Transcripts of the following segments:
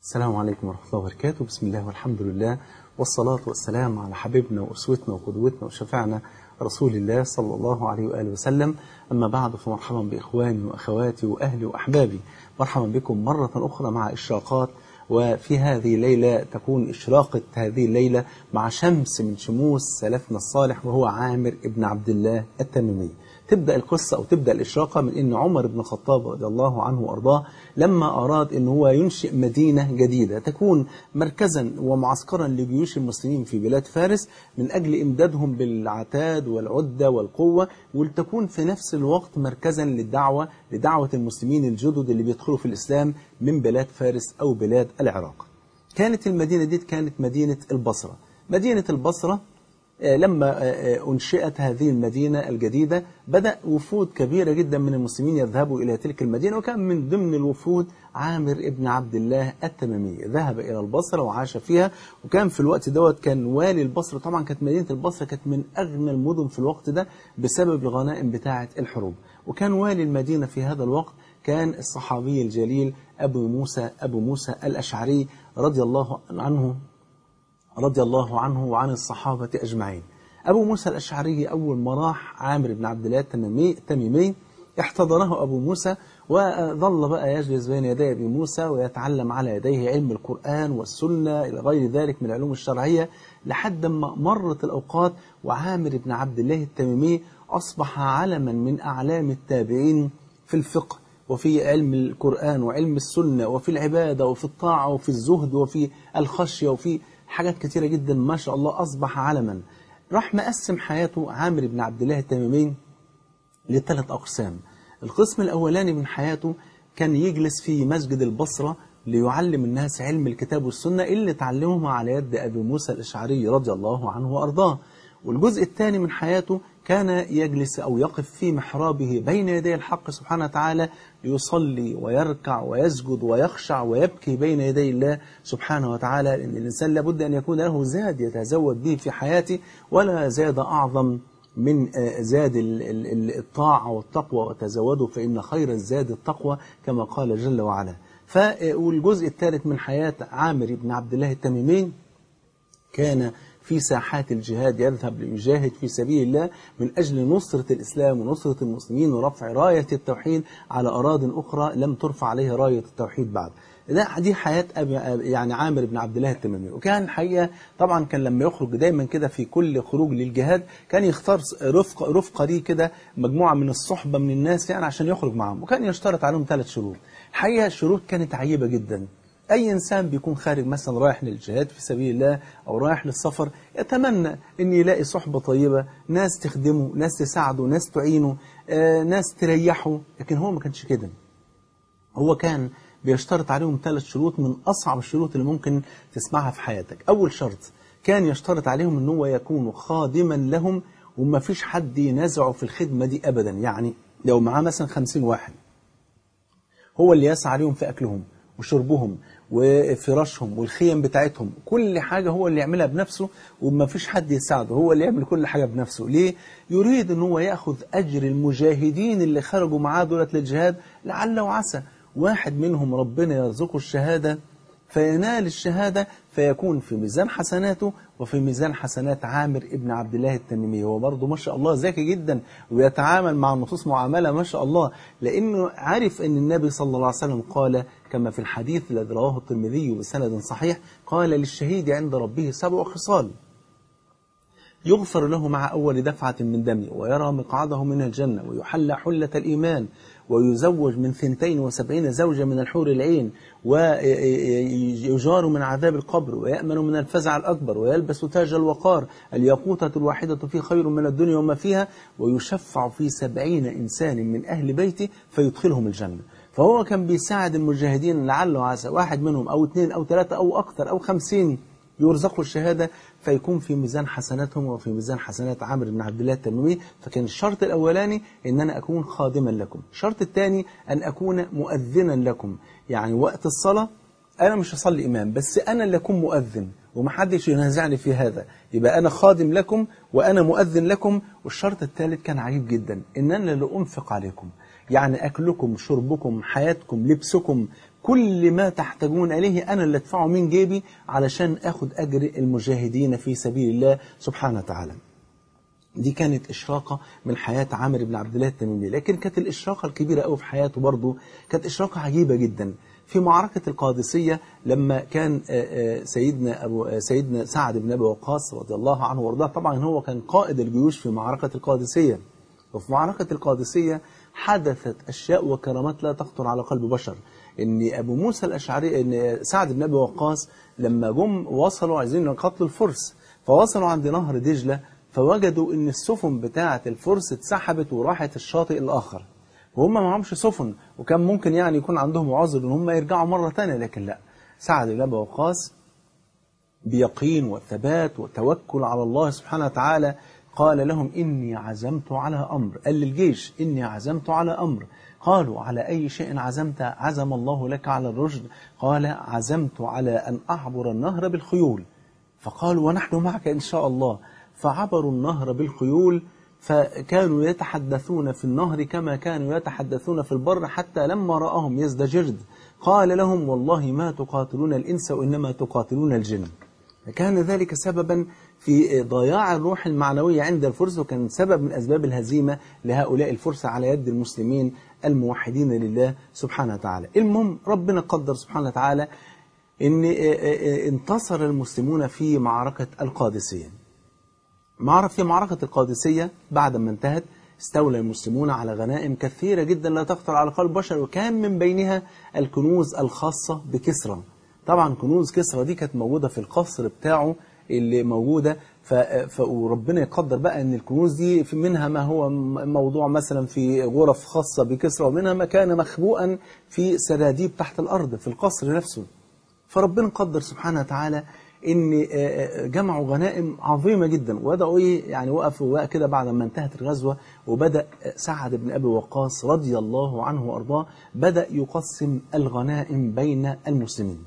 السلام عليكم ورحمة الله وبركاته بسم الله والحمد لله والصلاة والسلام على حبيبنا وأسوتنا وقدوتنا وشفعنا رسول الله صلى الله عليه وآله وسلم أما بعد فمرحبا بإخواني وأخواتي وأهلي وأحبابي مرحبا بكم مرة أخرى مع إشراقات وفي هذه الليلة تكون إشراقة هذه الليلة مع شمس من شموس سلفنا الصالح وهو عامر ابن عبد الله التميمي تبدأ القصة أو تبدأ الإشراقة من أن عمر بن الخطاب رضي الله عنه وأرضاه لما أراد أن هو ينشئ مدينة جديدة تكون مركزا ومعسكرا لجيوش المسلمين في بلاد فارس من أجل إمدادهم بالعتاد والعدة والقوة ولتكون في نفس الوقت مركزا للدعوة لدعوة المسلمين الجدد اللي بيدخلوا في الإسلام من بلاد فارس أو بلاد العراق كانت المدينة دي كانت مدينة البصرة مدينة البصرة لما أنشئت هذه المدينة الجديدة بدأ وفود كبيرة جدا من المسلمين يذهبوا إلى تلك المدينة وكان من ضمن الوفود عامر ابن عبد الله التمامي ذهب إلى البصرة وعاش فيها وكان في الوقت دوت كان والي البصرة طبعا كانت مدينة البصرة كانت من أغنى المدن في الوقت ده بسبب الغنائم بتاعة الحروب وكان والي المدينة في هذا الوقت كان الصحابي الجليل أبو موسى أبو موسى الأشعري رضي الله عنه رضي الله عنه وعن الصحابة أجمعين أبو موسى الأشعري أول ما راح عامر بن عبد الله التميمي احتضنه أبو موسى وظل بقى يجلس بين يدي أبي موسى ويتعلم على يديه علم القرآن والسنة إلى غير ذلك من العلوم الشرعية لحد ما مرت الأوقات وعامر بن عبد الله التميمي أصبح علما من أعلام التابعين في الفقه وفي علم القرآن وعلم السنة وفي العبادة وفي الطاعة وفي الزهد وفي الخشية وفي حاجات كتيرة جدا ما شاء الله أصبح علما راح مقسم حياته عامر بن عبد الله التميمي لثلاث أقسام القسم الأولاني من حياته كان يجلس في مسجد البصرة ليعلم الناس علم الكتاب والسنة اللي تعلمهم على يد أبي موسى الأشعري رضي الله عنه وأرضاه والجزء الثاني من حياته كان يجلس أو يقف في محرابه بين يدي الحق سبحانه وتعالى ليصلي ويركع ويسجد ويخشع ويبكي بين يدي الله سبحانه وتعالى لأن الإنسان لابد أن يكون له زاد يتزود به في حياته ولا زاد أعظم من زاد الطاعة والتقوى وتزودوا فإن خير الزاد التقوى كما قال جل وعلا والجزء الثالث من حياة عامر بن عبد الله التميمي كان في ساحات الجهاد يذهب ليجاهد في سبيل الله من أجل نصرة الإسلام ونصرة المسلمين ورفع راية التوحيد على أراض أخرى لم ترفع عليها راية التوحيد بعد ده دي حياة أبي يعني عامر بن عبد الله التمامي وكان حقيقة طبعا كان لما يخرج دايما كده في كل خروج للجهاد كان يختار رفق رفقة دي كده مجموعة من الصحبة من الناس يعني عشان يخرج معهم وكان يشترط عليهم ثلاث شروط الحقيقة الشروط كانت عجيبة جدا أي إنسان بيكون خارج مثلا رايح للجهاد في سبيل الله أو رايح للسفر يتمنى أن يلاقي صحبة طيبة ناس تخدمه ناس تساعده ناس تعينه آه، ناس تريحه لكن هو ما كانش كده هو كان بيشترط عليهم ثلاث شروط من أصعب الشروط اللي ممكن تسمعها في حياتك أول شرط كان يشترط عليهم أن هو يكون خادما لهم وما فيش حد ينازعه في الخدمة دي أبدا يعني لو معاه مثلا خمسين واحد هو اللي يسعى عليهم في أكلهم وشربهم وفراشهم والخيم بتاعتهم كل حاجة هو اللي يعملها بنفسه وما فيش حد يساعده هو اللي يعمل كل حاجة بنفسه ليه؟ يريد ان هو يأخذ أجر المجاهدين اللي خرجوا معاه دولة للجهاد لعل وعسى واحد منهم ربنا يرزقه الشهادة فينال الشهادة فيكون في ميزان حسناته وفي ميزان حسنات عامر ابن عبد الله التميمي هو برضه ما شاء الله ذكي جدا ويتعامل مع النصوص معاملة ما شاء الله لأنه عارف أن النبي صلى الله عليه وسلم قال كما في الحديث الذي رواه الترمذي بسند صحيح قال للشهيد عند ربه سبع خصال يغفر له مع أول دفعة من دمه ويرى مقعده من الجنة ويحلى حلة الإيمان ويزوج من ثنتين وسبعين زوجة من الحور العين ويجار من عذاب القبر ويأمن من الفزع الأكبر ويلبس تاج الوقار الياقوتة الواحدة فيه خير من الدنيا وما فيها ويشفع في سبعين إنسان من أهل بيته فيدخلهم الجنة فهو كان بيساعد المجاهدين لعله عسى واحد منهم أو اثنين أو ثلاثة أو أكثر أو خمسين يرزقوا الشهادة فيكون في ميزان حسناتهم وفي ميزان حسنات عامر بن عبد الله التميمي فكان الشرط الأولاني أن أنا أكون خادما لكم الشرط الثاني أن أكون مؤذنا لكم يعني وقت الصلاة أنا مش هصلي إمام بس أنا اللي أكون مؤذن ومحدش ينازعني في هذا يبقى أنا خادم لكم وأنا مؤذن لكم والشرط الثالث كان عجيب جدا إن أنا اللي أنفق عليكم يعني أكلكم شربكم حياتكم لبسكم كل ما تحتاجون إليه أنا اللي أدفعه من جيبي علشان أخد أجر المجاهدين في سبيل الله سبحانه وتعالى دي كانت إشراقة من حياة عامر بن عبد الله التميمي لكن كانت الإشراقة الكبيرة قوي في حياته برضه كانت إشراقة عجيبة جدا في معركة القادسية لما كان سيدنا أبو سيدنا سعد بن أبي وقاص رضي الله عنه وارضاه طبعا هو كان قائد الجيوش في معركة القادسية وفي معركة القادسية حدثت أشياء وكرامات لا تخطر على قلب بشر ان ابو موسى الاشعري ان سعد بن ابي وقاص لما جم وصلوا عايزين يقتلوا الفرس فوصلوا عند نهر دجله فوجدوا ان السفن بتاعه الفرس اتسحبت وراحت الشاطئ الاخر وهم ما معهمش سفن وكان ممكن يعني يكون عندهم عذر ان هم يرجعوا مره ثانيه لكن لا سعد بن ابي وقاص بيقين وثبات وتوكل على الله سبحانه وتعالى قال لهم إني عزمت على أمر قال للجيش إني عزمت على أمر قالوا على أي شيء عزمت عزم الله لك على الرشد قال عزمت على أن أعبر النهر بالخيول فقالوا ونحن معك إن شاء الله فعبروا النهر بالخيول فكانوا يتحدثون في النهر كما كانوا يتحدثون في البر حتى لما رآهم يزدجرد قال لهم والله ما تقاتلون الإنس وإنما تقاتلون الجن كان ذلك سببا في ضياع الروح المعنوية عند الفرس وكان سبب من أسباب الهزيمة لهؤلاء الفرس على يد المسلمين الموحدين لله سبحانه وتعالى المهم ربنا قدر سبحانه وتعالى أن انتصر المسلمون في معركة القادسية معركة في معركة القادسية بعد ما انتهت استولى المسلمون على غنائم كثيرة جدا لا تخطر على قلب بشر وكان من بينها الكنوز الخاصة بكسرى طبعا كنوز كسرى دي كانت موجودة في القصر بتاعه اللي موجودة ف... ف... وربنا يقدر بقى ان الكنوز دي في منها ما هو موضوع مثلا في غرف خاصة بكسرى ومنها ما كان مخبوءا في سراديب تحت الأرض في القصر نفسه فربنا قدر سبحانه وتعالى ان جمعوا غنائم عظيمة جدا وبدأوا ايه يعني وقفوا بقى كده بعد ما انتهت الغزوة وبدأ سعد بن أبي وقاص رضي الله عنه وأرضاه بدأ يقسم الغنائم بين المسلمين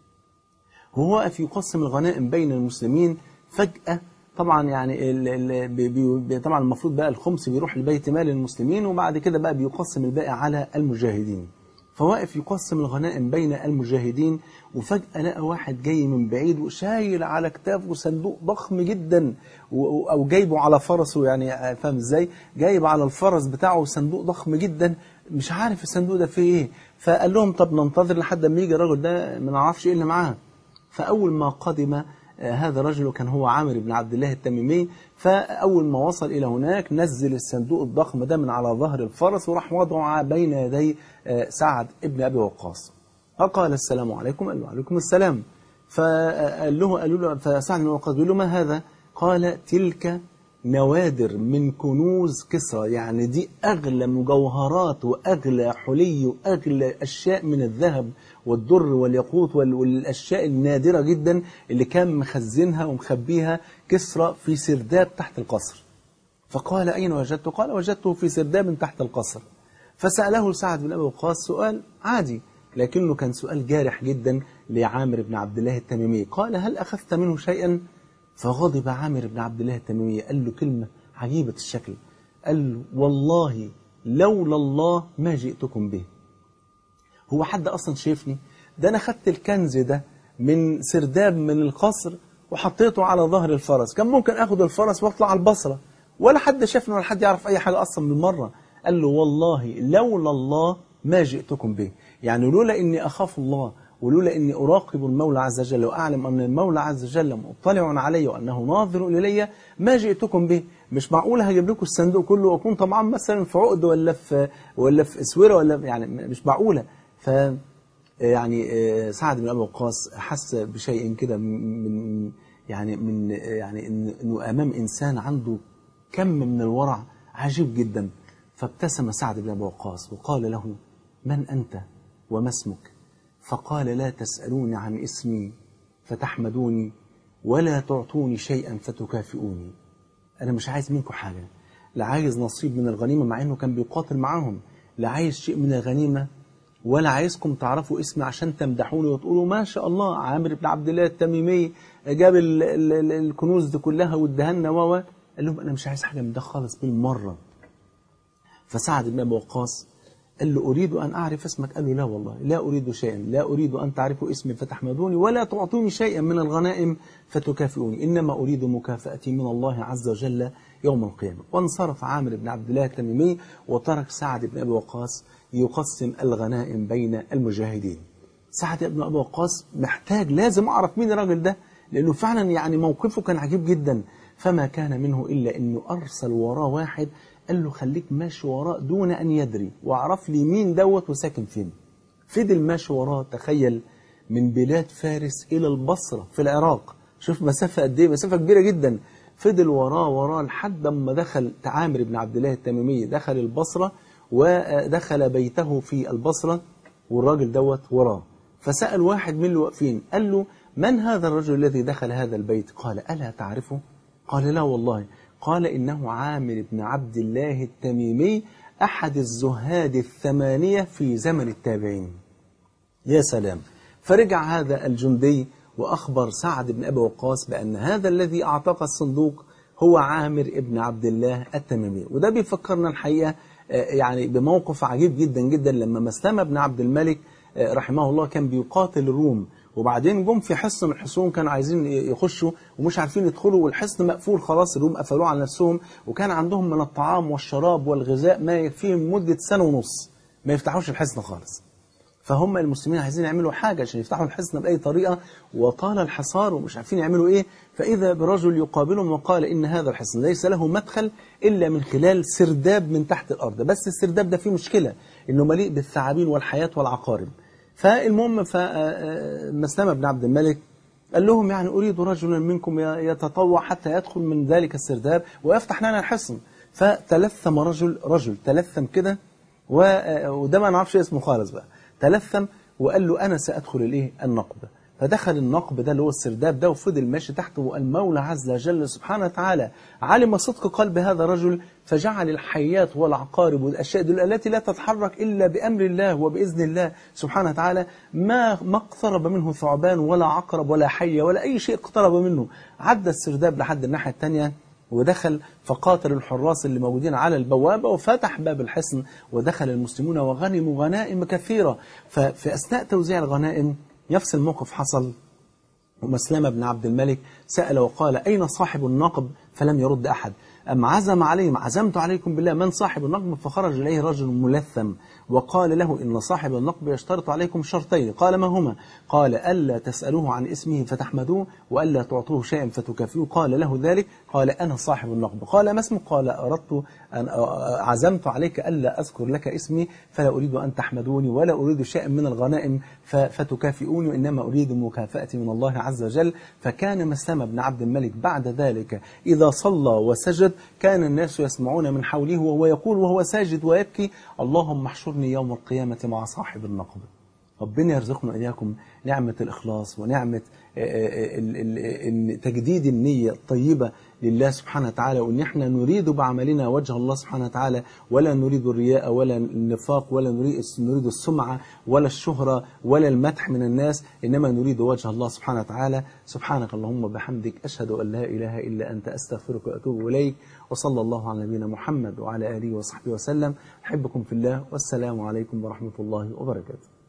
هو واقف يقسم الغنائم بين المسلمين فجأة طبعا يعني ال ال بي بي طبعا المفروض بقى الخمس بيروح لبيت مال المسلمين وبعد كده بقى بيقسم الباقي على المجاهدين فواقف يقسم الغنائم بين المجاهدين وفجأة لقى واحد جاي من بعيد وشايل على كتافه صندوق ضخم جدا أو جايبه على فرسه يعني فاهم ازاي جايب على الفرس بتاعه صندوق ضخم جدا مش عارف الصندوق ده فيه ايه فقال لهم طب ننتظر لحد ما يجي الراجل ده ما نعرفش ايه اللي معاه فأول ما قدم هذا الرجل كان هو عامر بن عبد الله التميمي فأول ما وصل إلى هناك نزل الصندوق الضخم ده من على ظهر الفرس وراح وضعه بين يدي سعد ابن أبي وقاص فقال السلام عليكم قال له عليكم السلام فقال له قالوا له فسعد بن وقاص بيقول له ما هذا قال تلك نوادر من كنوز كسرى يعني دي أغلى مجوهرات وأغلى حلي وأغلى أشياء من الذهب والدر والياقوت والأشياء النادرة جدا اللي كان مخزنها ومخبيها كسرى في سرداب تحت القصر فقال أين وجدته؟ قال وجدته في سرداب تحت القصر فسأله سعد بن أبي وقاص سؤال عادي لكنه كان سؤال جارح جدا لعامر بن عبد الله التميمي قال هل أخذت منه شيئا؟ فغضب عامر بن عبد الله التميمي قال له كلمة عجيبة الشكل قال له والله لولا الله ما جئتكم به هو حد أصلا شايفني ده أنا خدت الكنز ده من سرداب من القصر وحطيته على ظهر الفرس كان ممكن أخد الفرس واطلع على البصرة ولا حد شافني ولا حد يعرف أي حاجة أصلا بالمرة قال له والله لولا الله ما جئتكم به يعني لولا إني أخاف الله ولولا إني أراقب المولى عز وجل وأعلم أن المولى عز وجل مطلع علي وأنه ناظر إلي ما جئتكم به مش معقول هجيب لكم الصندوق كله وأكون طبعا مثلا في عقد ولا في ولا في اسوره ولا يعني مش معقولة ف يعني سعد بن أبي وقاص حس بشيء كده من يعني من يعني إنه أمام إنسان عنده كم من الورع عجيب جدا فابتسم سعد بن أبي وقاص وقال له من أنت وما اسمك فقال لا تسألوني عن اسمي فتحمدوني ولا تعطوني شيئا فتكافئوني أنا مش عايز منكم حاجة لا عايز نصيب من الغنيمة مع أنه كان بيقاتل معاهم لا عايز شيء من الغنيمة ولا عايزكم تعرفوا اسمي عشان تمدحوني وتقولوا ما شاء الله عامر بن عبد الله التميمي جاب ال ال ال الكنوز دي كلها وادهنا و قال لهم أنا مش عايز حاجة من ده خالص بالمرة فسعد بن أبي وقاص قال له أريد أن أعرف اسمك قال له لا والله لا أريد شيئا لا أريد أن تعرفوا اسمي فتحمدوني ولا تعطوني شيئا من الغنائم فتكافئوني إنما أريد مكافأتي من الله عز وجل يوم القيامة وانصرف عامر بن عبد الله التميمي وترك سعد بن أبي وقاص يقسم الغنائم بين المجاهدين سعد بن أبي وقاص محتاج لازم أعرف مين الراجل ده لأنه فعلا يعني موقفه كان عجيب جدا فما كان منه إلا أنه أرسل وراه واحد قال له خليك ماشي وراه دون أن يدري واعرف لي مين دوت وساكن فين فضل ماشي وراه تخيل من بلاد فارس إلى البصرة في العراق شوف مسافة قد إيه مسافة كبيرة جدا فضل وراه وراه لحد ما دخل عامر بن عبد الله التميمي دخل البصرة ودخل بيته في البصرة والراجل دوت وراه فسأل واحد من اللي واقفين قال له من هذا الرجل الذي دخل هذا البيت قال ألا تعرفه قال لا والله قال إنه عامر بن عبد الله التميمي أحد الزهاد الثمانية في زمن التابعين يا سلام فرجع هذا الجندي وأخبر سعد بن أبي وقاص بأن هذا الذي أعتق الصندوق هو عامر بن عبد الله التميمي وده بيفكرنا الحقيقة يعني بموقف عجيب جدا جدا لما مسلمة بن عبد الملك رحمه الله كان بيقاتل الروم وبعدين جم في حصن من الحصون كانوا عايزين يخشوا ومش عارفين يدخلوا والحصن مقفول خلاص الروم قفلوه على نفسهم وكان عندهم من الطعام والشراب والغذاء ما يكفيهم مدة سنة ونص ما يفتحوش الحصن خالص فهم المسلمين عايزين يعملوا حاجة عشان يفتحوا الحصن بأي طريقة وطال الحصار ومش عارفين يعملوا إيه فإذا برجل يقابلهم وقال إن هذا الحصن ليس له مدخل إلا من خلال سرداب من تحت الأرض بس السرداب ده فيه مشكلة إنه مليء بالثعابين والحياة والعقارب فالمهم فمسلمة بن عبد الملك قال لهم يعني أريد رجلا منكم يتطوع حتى يدخل من ذلك السرداب ويفتح لنا الحصن فتلثم رجل رجل تلثم كده وده ما نعرفش اسمه خالص بقى تلثم وقال له أنا سأدخل الإيه النقب فدخل النقب ده اللي هو السرداب ده وفضل ماشي تحته والمولى عز وجل سبحانه وتعالى علم صدق قلب هذا الرجل فجعل الحيات والعقارب والأشياء دول التي لا تتحرك إلا بأمر الله وبإذن الله سبحانه وتعالى ما ما اقترب منه ثعبان ولا عقرب ولا حية ولا أي شيء اقترب منه عدى السرداب لحد الناحية الثانية ودخل فقاتل الحراس اللي موجودين على البوابة وفتح باب الحصن ودخل المسلمون وغنموا غنائم كثيرة ففي أثناء توزيع الغنائم نفس الموقف حصل ومسلمة بن عبد الملك سأل وقال أين صاحب النقب فلم يرد أحد أم عزم عليهم عزمت عليكم بالله من صاحب النقب فخرج إليه رجل ملثم وقال له إن صاحب النقب يشترط عليكم شرطين قال ما هما قال ألا تسألوه عن اسمه فتحمدوه وألا تعطوه شيئا فتكافئوه قال له ذلك قال أنا صاحب النقب قال ما اسمه قال أردت أن عزمت عليك ألا أذكر لك اسمي فلا أريد أن تحمدوني ولا أريد شيئا من الغنائم فتكافئوني وإنما أريد مكافأتي من الله عز وجل فكان مسلم بن عبد الملك بعد ذلك إذا صلى وسجد كان الناس يسمعون من حوله وهو يقول وهو ساجد ويبكي اللهم احشرني يوم القيامة مع صاحب النقب ربنا يرزقنا إياكم نعمة الإخلاص ونعمة تجديد النية الطيبة لله سبحانه وتعالى وإن احنا نريد بعملنا وجه الله سبحانه وتعالى ولا نريد الرياء ولا النفاق ولا نريد السمعة ولا الشهرة ولا المدح من الناس إنما نريد وجه الله سبحانه وتعالى سبحانك اللهم وبحمدك أشهد أن لا إله إلا أنت أستغفرك وأتوب إليك وصلى الله على نبينا محمد وعلى آله وصحبه وسلم أحبكم في الله والسلام عليكم ورحمة الله وبركاته